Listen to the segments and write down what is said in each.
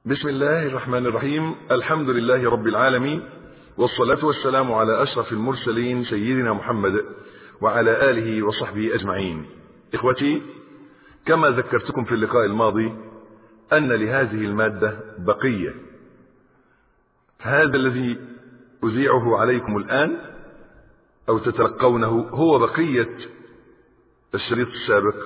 بسم الله الرحمن الرحيم الحمد لله رب العالمين والصلاة والسلام على أشرف المرسلين سيدنا محمد وعلى آله وصحبه أجمعين إخوتي كما ذكرتكم في اللقاء الماضي أن لهذه المادة بقية هذا الذي أذيعه عليكم الآن أو تتلقونه هو بقية الشريط السابق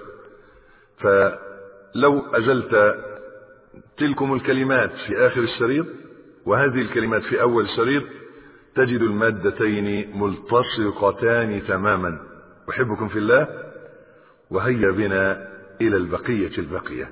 فلو أزلت تلكم الكلمات في آخر الشريط وهذه الكلمات في أول الشريط تجد المادتين ملتصقتان تماما أحبكم في الله وهيا بنا إلى البقية البقية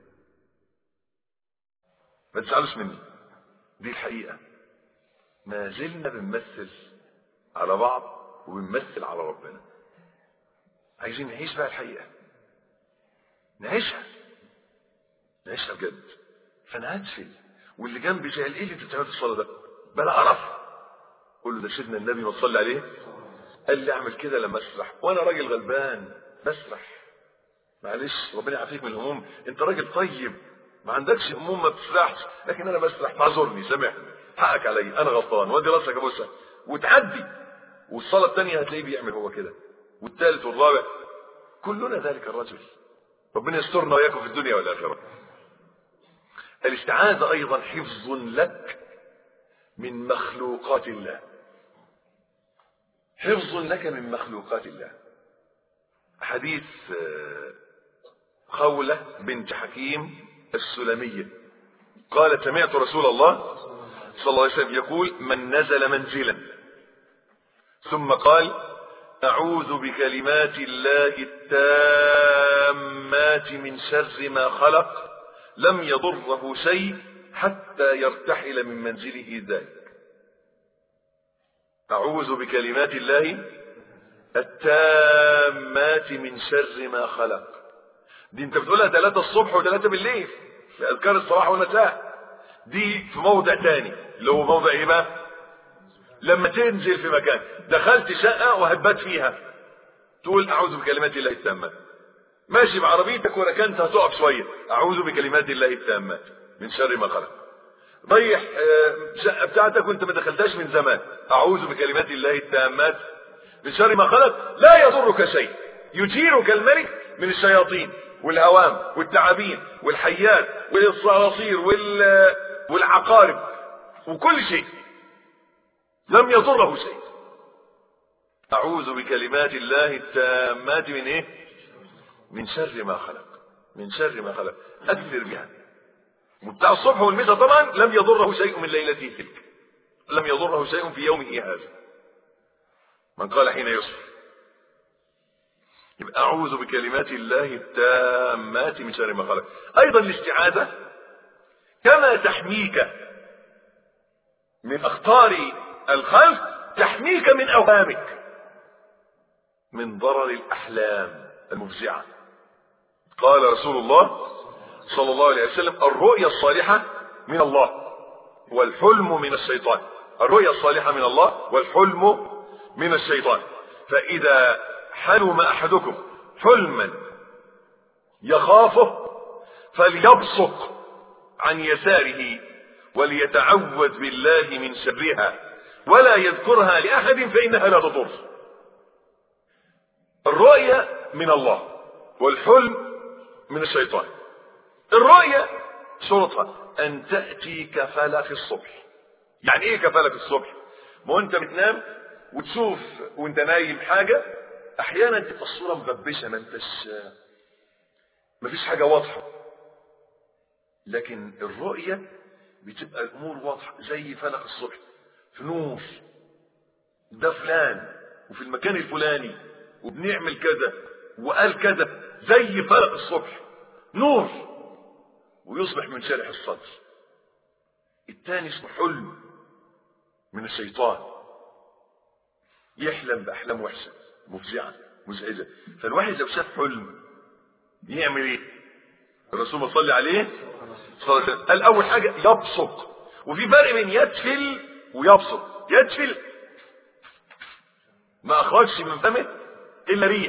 ما تزعلوش مني دي الحقيقة ما زلنا بنمثل على بعض وبنمثل على ربنا عايزين نعيش بقى الحقيقة نعيشها نعيشها بجد فانا هدفل واللي جنبي شايل ايه اللي انت بتعمل في الصلاه ده بلا قرف قول له ده سيدنا النبي ما صلى عليه قال لي اعمل كده لما اسرح وانا راجل غلبان بسرح معلش ربنا يعافيك من الهموم انت راجل طيب ما عندكش هموم ما بتسرحش لكن انا بسرح معذرني سامحني حقك عليا انا غلطان وادي راسك ابوسها وتعدي والصلاه الثانيه هتلاقيه بيعمل هو كده والثالث والرابع كلنا ذلك الرجل ربنا يسترنا وياكم في الدنيا والاخره الاستعاذة أيضا حفظ لك من مخلوقات الله حفظ لك من مخلوقات الله حديث خولة بنت حكيم السلمية قالت سمعت رسول الله صلى الله عليه وسلم يقول من نزل منزلا ثم قال أعوذ بكلمات الله التامات من شر ما خلق لم يضره شيء حتى يرتحل من منزله ذلك أعوذ بكلمات الله التامات من شر ما خلق دي انت بتقولها ثلاثة الصبح وثلاثة بالليل في أذكار الصباح والمساء دي في موضع تاني اللي هو موضع ايه بقى لما تنزل في مكان دخلت شقة وهتبات فيها تقول أعوذ بكلمات الله التامات ماشي بعربيتك وركنت هتقف شوية أعوذ بكلمات الله التامات من شر ما خلق ضيح شقة بتاعتك وانت ما دخلتهاش من زمان أعوذ بكلمات الله التامات من شر ما خلق لا يضرك شيء يجيرك الملك من الشياطين والهوام والتعابين والحيات والصراصير وال... والعقارب وكل شيء لم يضره شيء أعوذ بكلمات الله التامات من إيه؟ من شر ما خلق من شر ما خلق أكثر بها بتاع الصبح والمساء طبعا لم يضره شيء من ليلته تلك لم يضره شيء في يومه هذا من قال حين يصبح يبقى أعوذ بكلمات الله التامات من شر ما خلق أيضا الاستعاذة كما تحميك من أخطار الخلق تحميك من أوهامك من ضرر الأحلام المفزعة قال رسول الله صلى الله عليه وسلم الرؤيا الصالحة من الله والحلم من الشيطان الرؤيا الصالحة من الله والحلم من الشيطان فإذا حلم أحدكم حلما يخافه فليبصق عن يساره وليتعوذ بالله من شرها ولا يذكرها لأحد فإنها لا تضر الرؤيا من الله والحلم من الشيطان الرؤيا شرطها أن تأتي كفلك الصبح يعني إيه كفلك الصبح ما أنت بتنام وتشوف وانت نايم حاجة أحيانا تبقى الصورة مببشة ما انتش مفيش حاجة واضحة لكن الرؤية بتبقى الأمور واضحة زي فلك الصبح في نور ده فلان وفي المكان الفلاني وبنعمل كذا وقال كذا زي فلق الصبح نور ويصبح من شارح الصدر الثاني اسمه حلم من الشيطان يحلم بأحلام وحشة مفزعة مزعجة فالواحد لو شاف حلم يعمل ايه الرسول صلى عليه صلى الله عليه وسلم قال اول حاجة يبصق وفي فرق بين يدفل ويبصق يدفل ما اخرجش من فمه الا ريح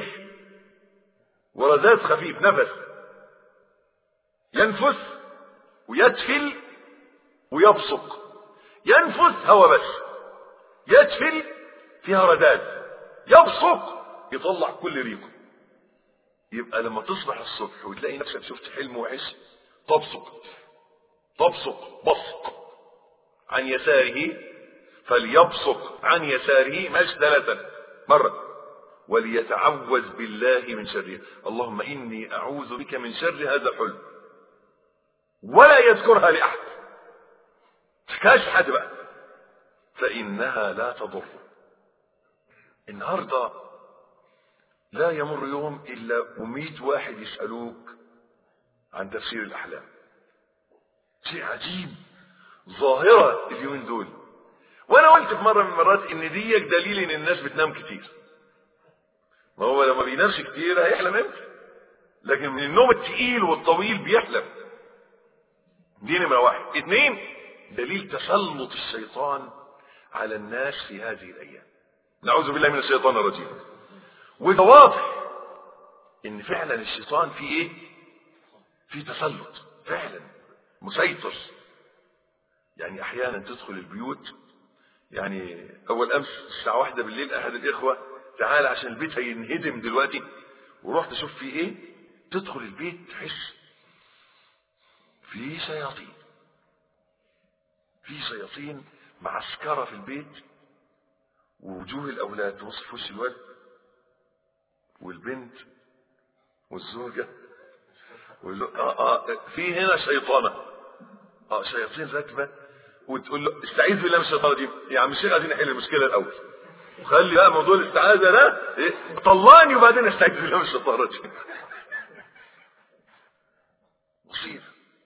ورذاذ خفيف نفس ينفث ويدفل ويبصق ينفث هوا بس يدفل فيها رداد يبصق يطلع كل ريقه يبقى لما تصبح الصبح وتلاقي نفسك شفت حلم وحش تبصق تبصق بصق عن يساره فليبصق عن يساره مش ثلاثة مرة وليتعوذ بالله من شره اللهم إني أعوذ بك من شر هذا الحلم ولا يذكرها لأحد تكاش حد بقى فإنها لا تضر النهاردة لا يمر يوم إلا ومئة واحد يسألوك عن تفسير الأحلام شيء عجيب ظاهرة اليومين دول وانا قلت في مرة من المرات ان ديك دليل ان الناس بتنام كتير ما هو لما بينامش كتير هيحلم امتى لكن من النوم التقيل والطويل بيحلم دي نمرة واحد اتنين دليل تسلط الشيطان على الناس في هذه الايام نعوذ بالله من الشيطان الرجيم وده واضح ان فعلا الشيطان في ايه في تسلط فعلا مسيطر يعني احيانا تدخل البيوت يعني اول امس الساعه واحدة بالليل احد الاخوه تعال عشان البيت هينهدم دلوقتي ورحت اشوف فيه ايه تدخل البيت تحس في شياطين في شياطين معسكره في البيت ووجوه الاولاد تبص في وش الولد والبنت والزوجه واللو... آه آه في هنا شيطانه اه شياطين راكبه وتقول له استعيذ بالله من الشيطان الرجيم يا عم الشيخ عايزين نحل المشكله الاول وخلي بقى موضوع الاستعاذه ده إيه؟ طلعني وبعدين استعيذ بالله من الشيطان الرجيم مصيبه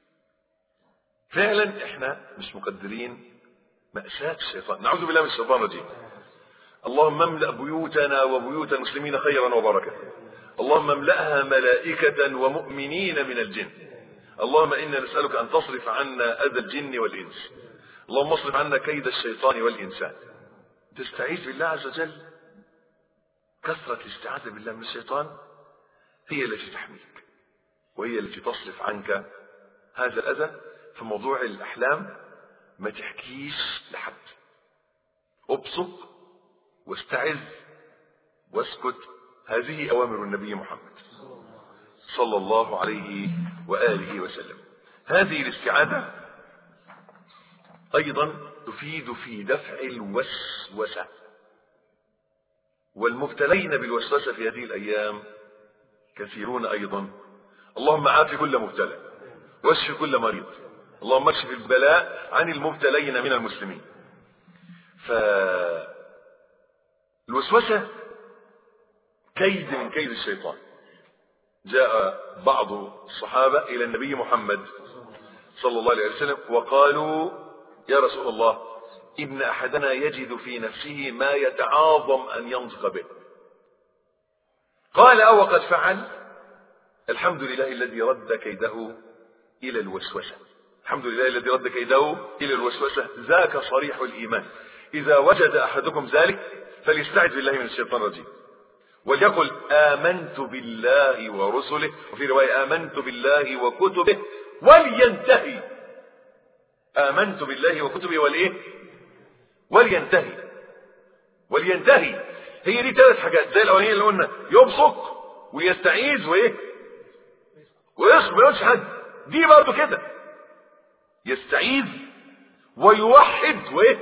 فعلا احنا مش مقدرين مأساة الشيطان نعوذ بالله من الشيطان الرجيم اللهم املأ بيوتنا وبيوت المسلمين خيرا وبركة اللهم املأها ملائكة ومؤمنين من الجن اللهم إنا نسألك أن تصرف عنا أذى الجن والإنس اللهم اصرف عنا كيد الشيطان والإنسان تستعيذ بالله عز وجل كثرة الاستعاذة بالله من الشيطان هي التي تحميك وهي التي تصرف عنك هذا الأذى في موضوع الأحلام ما تحكيش لحد ابصق واستعذ واسكت هذه أوامر النبي محمد صلى الله عليه وآله وسلم هذه الاستعاذة أيضا تفيد في دفع الوسوسة والمبتلين بالوسوسة في هذه الأيام كثيرون أيضا اللهم عاف كل مبتلى واشف كل مريض اللهم اكشف البلاء عن المبتلين من المسلمين فالوسوسة كيد من كيد الشيطان جاء بعض الصحابة إلى النبي محمد صلى الله عليه وسلم وقالوا يا رسول الله إن أحدنا يجد في نفسه ما يتعاظم أن ينطق به قال أو قد فعل الحمد لله الذي رد كيده إلى الوسوسة الحمد لله الذي رد كيده إلى الوسوسة ذاك صريح الإيمان إذا وجد أحدكم ذلك فليستعذ بالله من الشيطان الرجيم وليقل آمنت بالله ورسله وفي رواية آمنت بالله وكتبه ولينتهي آمنت بالله وكتبه والإيه ولينتهي ولينتهي هي دي ثلاث حاجات زي الأولانية اللي قلنا يبصق ويستعيذ وإيه ويصبر ما يقولش حد دي برضه كده يستعيذ ويوحد وإيه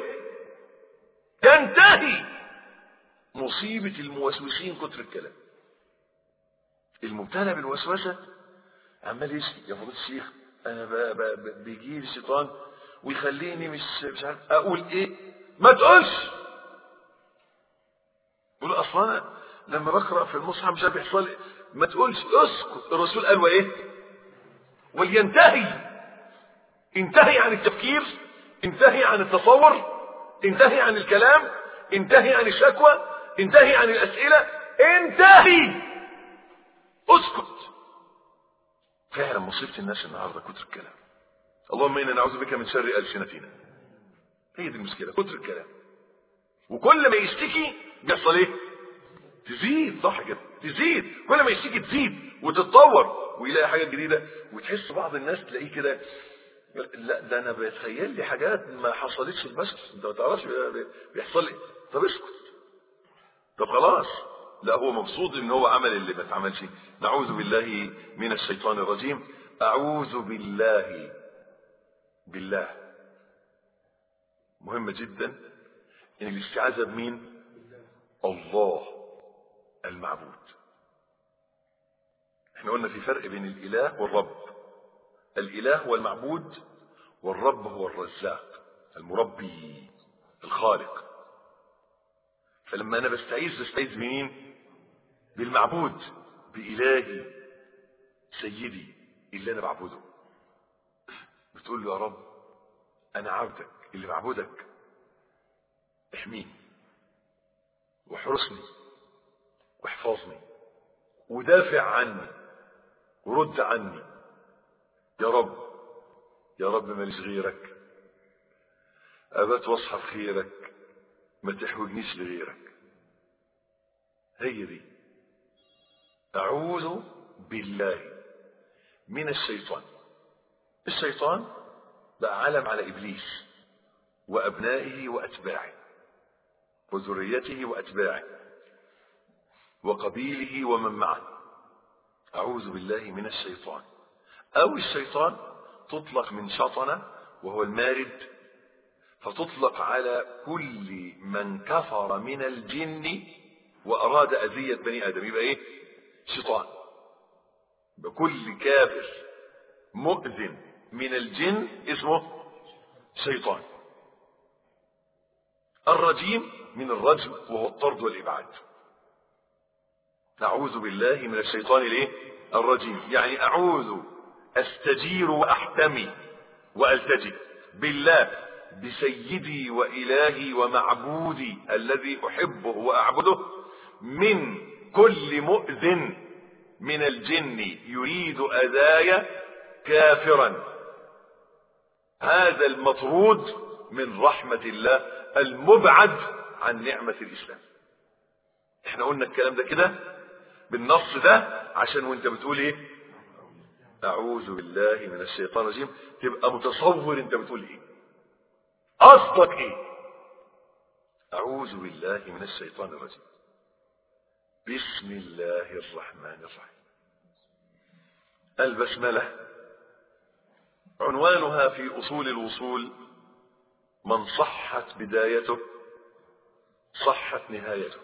ينتهي مصيبة الموسوسين كتر الكلام المبتلى بالوسوسة عمال يشكي يا فضيلة الشيخ انا ب... ب... ب... بيجي لي الشيطان ويخليني مش مش عارف اقول ايه ما تقولش قول اصلا انا لما بقرا في المصحف مش عارف يحصل إيه. ما تقولش اسكت الرسول قال وايه ولينتهي انتهي عن التفكير انتهي عن التصور انتهي عن الكلام انتهي عن الشكوى انتهي عن الأسئلة انتهي اسكت فعلا مصيبة الناس النهاردة كتر الكلام اللهم إنا نعوذ بك من شر ألسنتنا هي دي المشكلة كتر الكلام وكل ما يشتكي بيحصل ايه تزيد صح كده تزيد كل ما يشتكي تزيد وتتطور ويلاقي حاجة جديدة وتحس بعض الناس تلاقيه كده لا ده انا بيتخيل لي حاجات ما حصلتش في البشر انت ما تعرفش بيحصل لي طب اسكت طب خلاص لا هو مبسوط ان هو عمل اللي ما اتعملش نعوذ بالله من الشيطان الرجيم اعوذ بالله بالله مهمة جدا ان الاستعاذة بمين الله المعبود احنا قلنا في فرق بين الاله والرب الاله هو المعبود والرب هو الرزاق المربي الخالق فلما انا بستعيذ بستعيذ بمين بالمعبود بإلهي سيدي اللي انا بعبده بتقول له يا رب انا عبدك اللي بعبدك احميني واحرسني واحفظني ودافع عني ورد عني يا رب يا رب ماليش غيرك ابات واصحى خيرك ما تحوجنيش لغيرك هي دي اعوذ بالله من الشيطان الشيطان بقى علم على ابليس وابنائه واتباعه وذريته واتباعه وقبيله ومن معه اعوذ بالله من الشيطان او الشيطان تطلق من شطنه وهو المارد فتطلق على كل من كفر من الجن واراد اذيه بني ادم يبقى ايه شيطان بكل كافر مؤذن من الجن اسمه شيطان الرجيم من الرجم وهو الطرد والابعاد نعوذ بالله من الشيطان الايه الرجيم يعني اعوذ استجير واحتمي والتجي بالله بسيدي والهي ومعبودي الذي احبه واعبده من كل مؤذن من الجن يريد اذايا كافرا هذا المطرود من رحمه الله المبعد عن نعمه الاسلام احنا قلنا الكلام ده كده بالنص ده عشان وانت بتقول ايه اعوذ بالله من الشيطان الرجيم تبقى متصور انت بتقول ايه قصدك ايه اعوذ بالله من الشيطان الرجيم بسم الله الرحمن الرحيم البسمله عنوانها في اصول الوصول من صحت بدايته صحت نهايته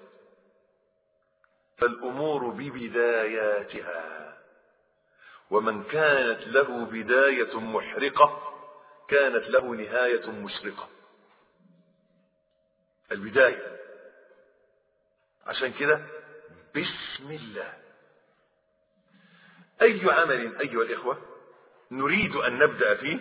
فالامور ببداياتها ومن كانت له بدايه محرقه كانت له نهايه مشرقه البدايه عشان كده بسم الله اي عمل ايها الاخوه نريد ان نبدا فيه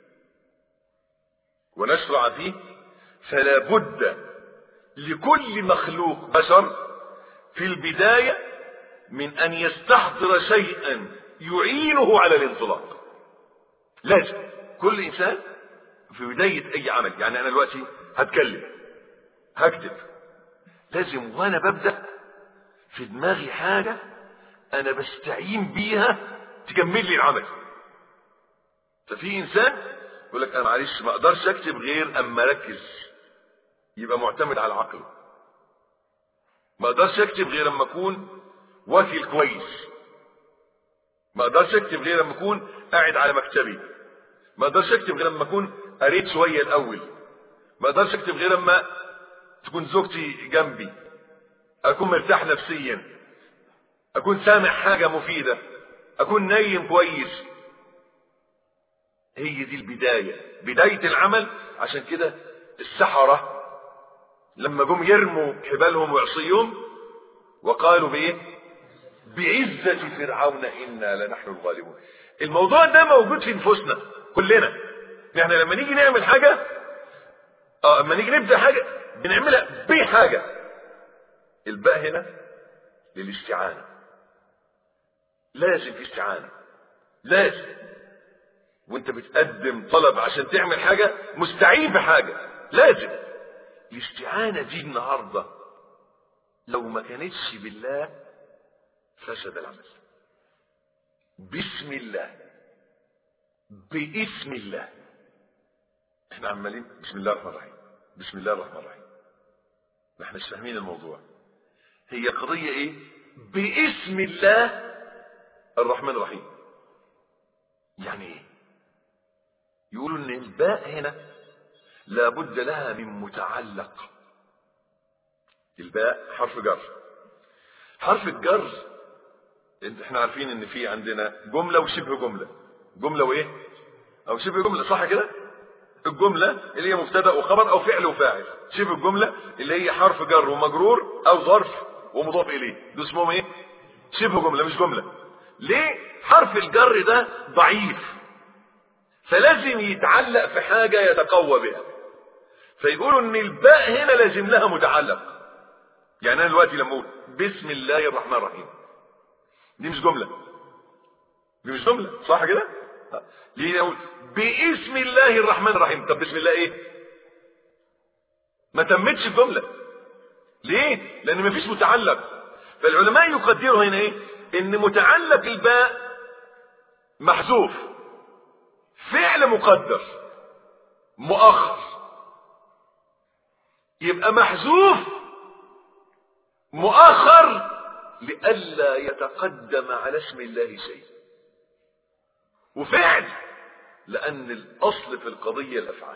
ونشرع فيه فلا بد لكل مخلوق بشر في البدايه من ان يستحضر شيئا يعينه على الانطلاق لازم كل انسان في بدايه اي عمل يعني انا دلوقتي هتكلم هكتب لازم وانا ببدا في دماغي حاجه انا بستعين بيها تكمل لي العمل ففي انسان يقول لك انا معلش ما اقدرش اكتب غير اما اركز يبقى معتمد على عقله ما اقدرش اكتب غير اما اكون واكل كويس ما اقدرش اكتب غير اما اكون قاعد على مكتبي ما اقدرش اكتب غير اما اكون قريت شويه الاول ما اقدرش اكتب غير اما تكون زوجتي جنبي اكون مرتاح نفسيا اكون سامع حاجه مفيده اكون نايم كويس هي دي البدايه بدايه العمل عشان كده السحره لما جم يرموا حبالهم وعصيهم وقالوا بايه بعزة فرعون إنا لنحن الغالبون الموضوع ده موجود في نفوسنا كلنا احنا لما نيجي نعمل حاجة اه لما نيجي نبدأ حاجة بنعملها بحاجة الباء هنا للاستعانة لازم في استعانة لازم وانت بتقدم طلب عشان تعمل حاجة مستعين بحاجة لازم الاستعانة دي النهاردة لو ما كانتش بالله فسد العمل بسم الله باسم الله احنا عمالين بسم الله الرحمن الرحيم بسم الله الرحمن الرحيم ما احنا مش فاهمين الموضوع هي قضية ايه باسم الله الرحمن الرحيم يعني ايه يقولوا ان الباء هنا لابد لها من متعلق الباء حرف جر حرف الجر انت احنا عارفين ان في عندنا جملة وشبه جملة جملة وايه او شبه جملة صح كده الجملة اللي هي مبتدا وخبر او فعل وفاعل شبه الجملة اللي هي حرف جر ومجرور او ظرف ومضاف اليه ده اسمهم ايه شبه جملة مش جملة ليه حرف الجر ده ضعيف فلازم يتعلق في حاجة يتقوى بها فيقولوا ان الباء هنا لازم لها متعلق يعني انا دلوقتي لما اقول بسم الله الرحمن الرحيم دي مش جملة دي مش جملة صح كده ليه اقول باسم الله الرحمن الرحيم طب بسم الله ايه ما تمتش الجملة ليه لان مفيش متعلق فالعلماء يقدروا هنا ايه ان متعلق الباء محذوف فعل مقدر مؤخر يبقى محذوف مؤخر لئلا يتقدم على اسم الله شيء وفعل لأن الأصل في القضية الأفعال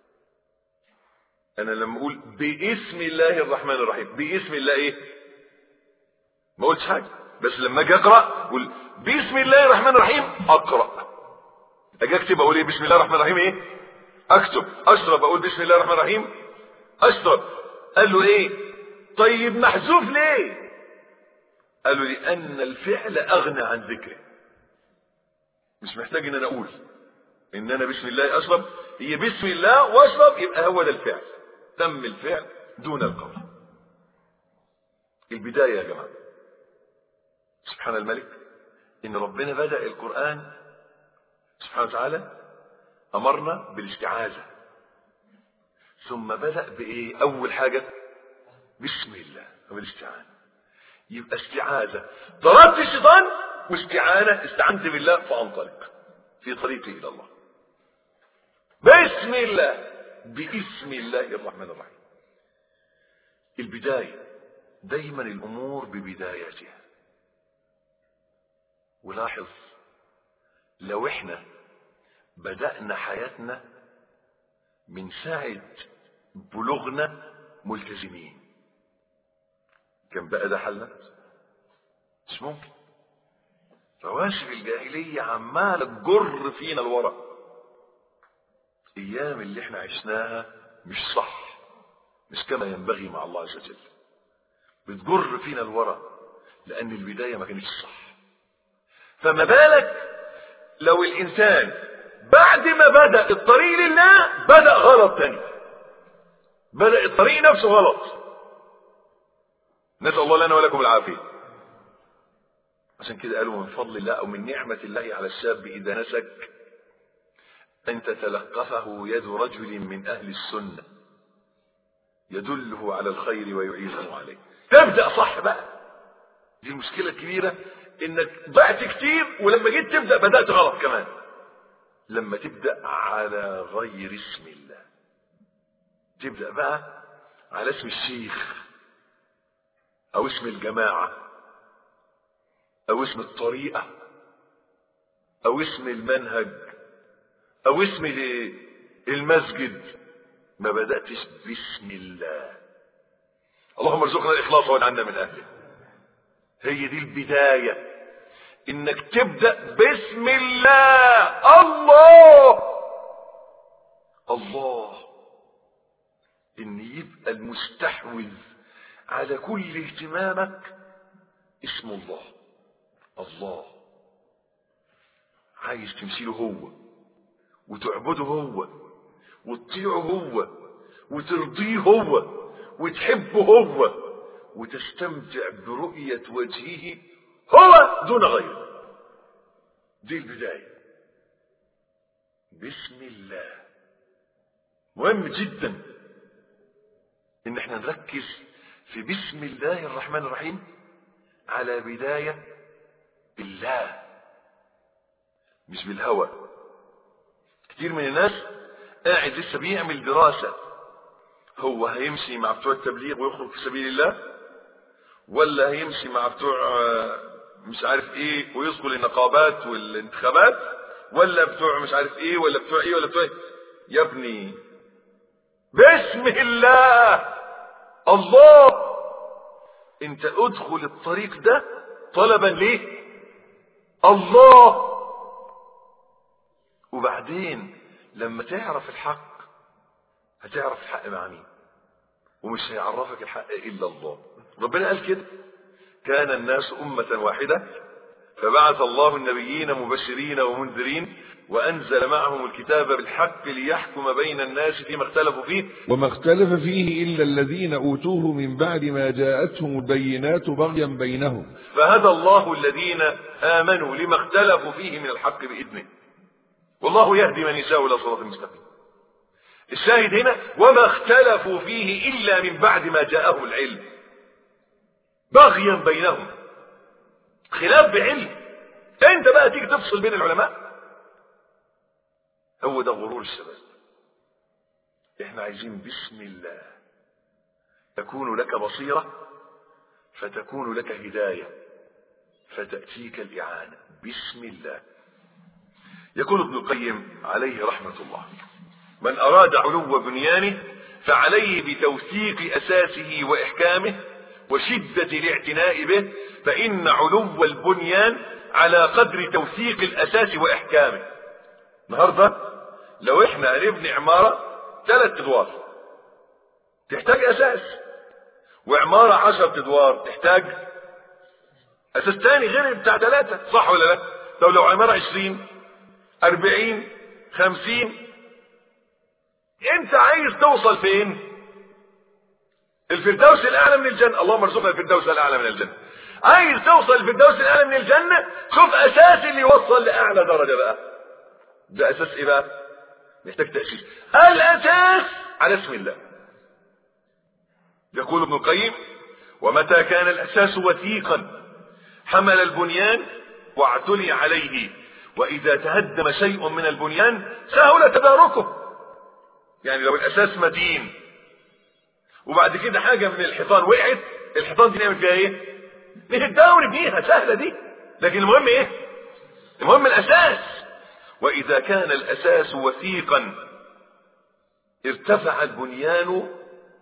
أنا لما أقول باسم الله الرحمن الرحيم باسم الله إيه ما قلتش حاجة بس لما أجي أقرأ أقول بسم الله الرحمن الرحيم أقرأ أجي أكتب أقول إيه بسم الله الرحمن الرحيم إيه أكتب أشرب أقول بسم الله الرحمن الرحيم أشرب قال له إيه طيب محذوف ليه قالوا لأن الفعل أغنى عن ذكره مش محتاج ان انا اقول ان انا بسم الله اشرب هي بسم الله واشرب يبقى هو ده الفعل تم الفعل دون القول البداية يا جماعة سبحان الملك ان ربنا بدأ القرآن سبحانه وتعالى امرنا بالاستعاذة ثم بدأ بايه اول حاجة بسم الله بالاستعانة يبقى استعاذة ضربت الشيطان واستعانة استعنت بالله فانطلق في طريقي الى الله بسم الله باسم الله الرحمن الرحيم البداية دايما الامور ببداياتها ولاحظ لو احنا بدأنا حياتنا من ساعة بلوغنا ملتزمين كان بقى ده حلنا مش ممكن رواشف الجاهلية عمالة تجر فينا لورا ايام اللي احنا عشناها مش صح مش كما ينبغي مع الله عز وجل بتجر فينا لورا لان البداية ما كانتش صح فما بالك لو الانسان بعد ما بدأ الطريق لله بدأ غلط تاني بدأ الطريق نفسه غلط نسأل الله لنا ولكم العافية عشان كده قالوا من فضل الله أو من نعمة الله على الشاب إذا نسك أن تتلقفه يد رجل من أهل السنة يدله على الخير ويعينه عليه تبدأ صح بقى دي المشكلة الكبيرة انك ضعت كتير ولما جيت تبدأ بدأت غلط كمان لما تبدأ على غير اسم الله تبدأ بقى على اسم الشيخ او اسم الجماعة او اسم الطريقة او اسم المنهج او اسم المسجد ما بدأتش باسم الله اللهم ارزقنا الاخلاص واجعلنا من اهله هي دي البداية انك تبدأ باسم الله الله الله ان يبقى المستحوذ على كل اهتمامك اسم الله الله عايز تمثيله هو وتعبده هو وتطيعه هو وترضيه هو وتحبه هو وتستمتع برؤية وجهه هو دون غيره دي البداية بسم الله مهم جدا ان احنا نركز في بسم الله الرحمن الرحيم على بداية بالله مش بالهوى كتير من الناس قاعد لسه بيعمل دراسة هو هيمشي مع بتوع التبليغ ويخرج في سبيل الله ولا هيمشي مع بتوع مش عارف ايه ويدخل النقابات والانتخابات ولا بتوع مش عارف ايه ولا بتوع ايه ولا بتوع ايه يا ابني بسم الله الله انت ادخل الطريق ده طلبا ليه الله وبعدين لما تعرف الحق هتعرف الحق مع مين ومش هيعرفك الحق الا الله ربنا قال كده كان الناس امه واحده فبعث الله النبيين مبشرين ومنذرين وأنزل معهم الكتاب بالحق ليحكم بين الناس فيما اختلفوا فيه وما اختلف فيه إلا الذين أوتوه من بعد ما جاءتهم البينات بغيا بينهم فهدى الله الذين آمنوا لما اختلفوا فيه من الحق بإذنه والله يهدي من يشاء إلى صراط مستقيم الشاهد هنا وما اختلفوا فيه إلا من بعد ما جاءهم العلم بغيا بينهم خلاف بعلم انت بقى تيجي تفصل بين العلماء هو ده غرور الشباب احنا عايزين بسم الله تكون لك بصيرة فتكون لك هداية فتأتيك الإعانة بسم الله يقول ابن القيم عليه رحمة الله من أراد علو بنيانه فعليه بتوثيق أساسه وإحكامه وشدة الاعتناء به فإن علو البنيان على قدر توثيق الأساس وإحكامه النهارده لو احنا هنبني عمارة ثلاث ادوار تحتاج اساس وعمارة عشر ادوار تحتاج اساس تاني غير بتاع ثلاثة صح ولا لا طب لو عمارة عشرين اربعين خمسين انت عايز توصل فين الفردوس الاعلى من الجنة اللهم ارزقنا الفردوس الاعلى من الجنة عايز توصل الفردوس الاعلى من الجنة شوف اساس اللي يوصل لاعلى درجة بقى ده اساس ايه بقى محتاج تأسيس الأساس على اسم الله يقول ابن القيم ومتى كان الأساس وثيقا حمل البنيان واعتلي عليه وإذا تهدم شيء من البنيان سهل تداركه يعني لو الأساس متين وبعد كده حاجة من الحيطان وقعت الحيطان دي نعمل فيها ايه نهدها ونبنيها سهلة دي لكن المهم ايه المهم الأساس وإذا كان الأساس وثيقا ارتفع البنيان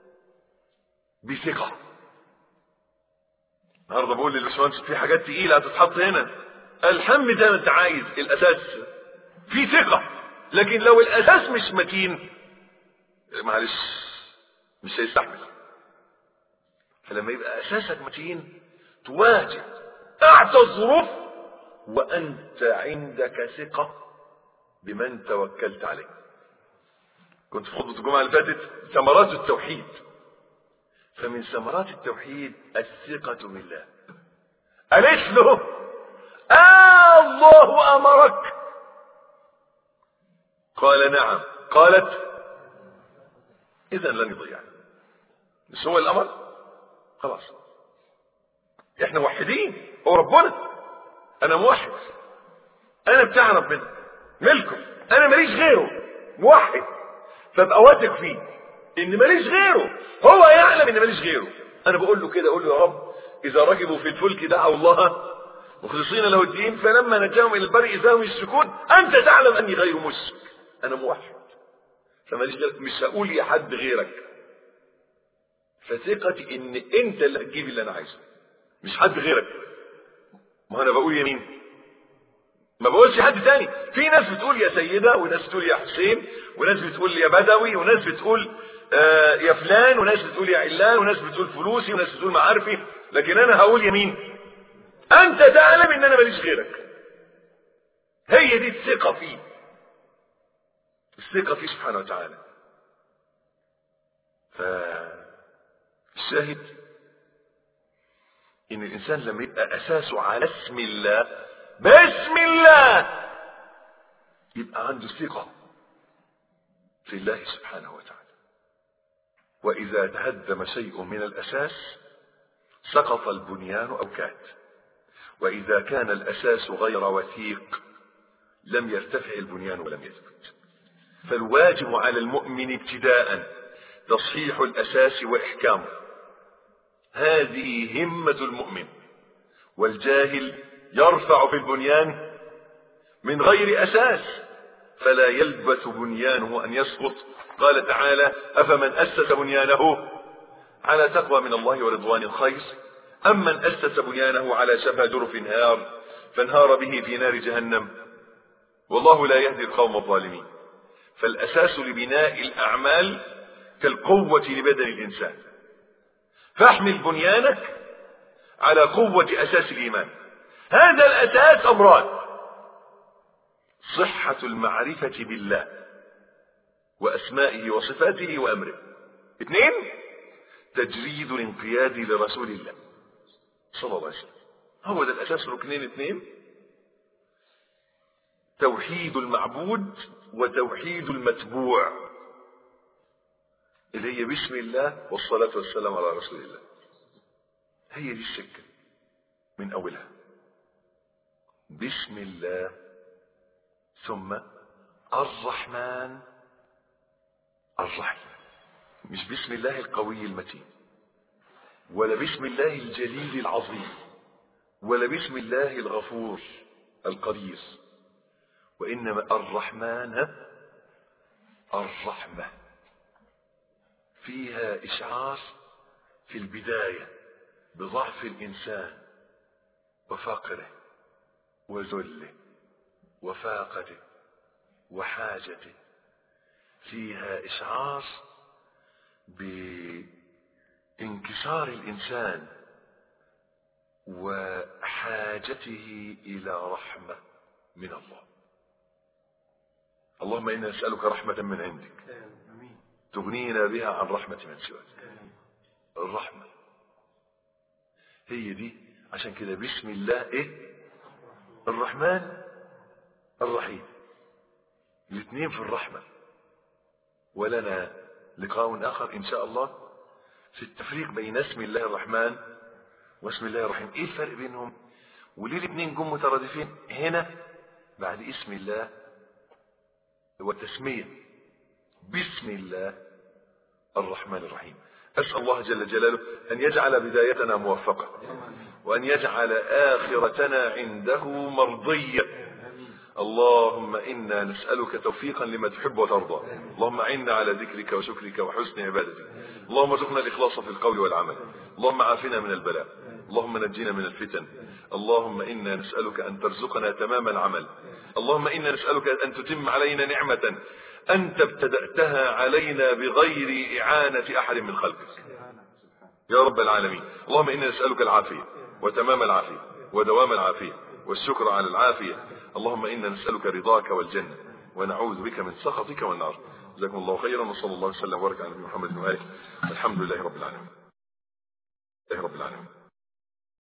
بثقة النهارده بقول للباشمهندس في حاجات تقيلة هتتحط هنا الحم زي ما انت عايز الأساس في ثقة لكن لو الأساس مش متين معلش مش هيستحمل فلما يبقى أساسك متين تواجه أعتى الظروف وأنت عندك ثقة بمن توكلت عليه كنت في خطبة الجمعة اللي فاتت ثمرات التوحيد فمن ثمرات التوحيد الثقة بالله قالت له آه الله أمرك قال نعم قالت إذا لن يضيع مش هو الأمر خلاص احنا موحدين هو ربنا انا موحد انا بتاع ربنا ملكه انا ماليش غيره موحد فابقى واثق فيه ان ماليش غيره هو يعلم ان ماليش غيره انا بقول له كده اقول له يا رب اذا ركبوا في الفلك دعوا الله مخلصين له الدين فلما نجاهم الى البر اذا هم يشركون انت تعلم اني غير مشرك انا موحد فماليش غيرك مش هقول يا حد غيرك فثقتي ان انت اللي هتجيب اللي انا عايزه مش حد غيرك ما انا بقول يمين ما بقولش حد تاني في ناس بتقول يا سيدة وناس بتقول يا حسين وناس بتقول يا بدوي وناس بتقول آه يا فلان وناس بتقول يا علان وناس بتقول فلوسي وناس بتقول معارفي لكن انا هقول يمين انت تعلم ان انا ماليش غيرك هي دي الثقة فيه الثقة فيه سبحانه وتعالى فالشاهد ان الانسان لما يبقى اساسه على اسم الله باسم الله يبقى عنده ثقة في الله سبحانه وتعالى وإذا تهدم شيء من الأساس سقط البنيان أو كاد وإذا كان الأساس غير وثيق لم يرتفع البنيان ولم يثبت فالواجب على المؤمن ابتداء تصحيح الأساس وإحكامه هذه همة المؤمن والجاهل يرفع في البنيان من غير أساس فلا يلبث بنيانه أن يسقط قال تعالى أفمن أسس بنيانه على تقوى من الله ورضوان خير أم من أسس بنيانه على شفا جرف نهار فانهار به في نار جهنم والله لا يهدي القوم الظالمين فالأساس لبناء الأعمال كالقوة لبدن الإنسان فاحمل بنيانك على قوة أساس الإيمان هذا الأساس أمران صحة المعرفة بالله وأسمائه وصفاته وأمره اثنين تجريد الانقياد لرسول الله صلى الله عليه وسلم هو ده الأساس ركنين اثنين توحيد المعبود وتوحيد المتبوع اللي هي بسم الله والصلاة والسلام على رسول الله هي دي السكة من أولها بسم الله ثم الرحمن الرحيم مش بسم الله القوي المتين ولا بسم الله الجليل العظيم ولا بسم الله الغفور القدير وإنما الرحمن الرحمة فيها إشعار في البداية بضعف الإنسان وفقره وذله وفاقته وحاجته فيها إشعار بانكسار الإنسان وحاجته إلى رحمة من الله اللهم إنا نسألك رحمة من عندك تغنينا بها عن رحمة من سواك الرحمة هي دي عشان كده بسم الله ايه الرحمن الرحيم الاثنين في الرحمة ولنا لقاء آخر إن شاء الله في التفريق بين اسم الله الرحمن واسم الله الرحيم ايه الفرق بينهم وليه الاثنين جم مترادفين هنا بعد اسم الله والتسمية بسم الله الرحمن الرحيم أسأل الله جل جلاله أن يجعل بدايتنا موفقة وأن يجعل آخرتنا عنده مرضية اللهم إنا نسألك توفيقا لما تحب وترضى اللهم أعنا على ذكرك وشكرك وحسن عبادتك اللهم ارزقنا الإخلاص في القول والعمل اللهم عافنا من البلاء اللهم نجينا من الفتن اللهم إنا نسألك أن ترزقنا تمام العمل اللهم إنا نسألك أن تتم علينا نعمة أنت ابتدأتها علينا بغير إعانة أحد من خلقك يا رب العالمين اللهم إنا نسألك العافية وتمام العافية ودوام العافية والشكر على العافية اللهم إنا نسألك رضاك والجنة ونعوذ بك من سخطك والنار جزاكم الله خيرا وصلى الله وسلم وبارك على محمد وآله الحمد لله رب العالمين الله رب العالمين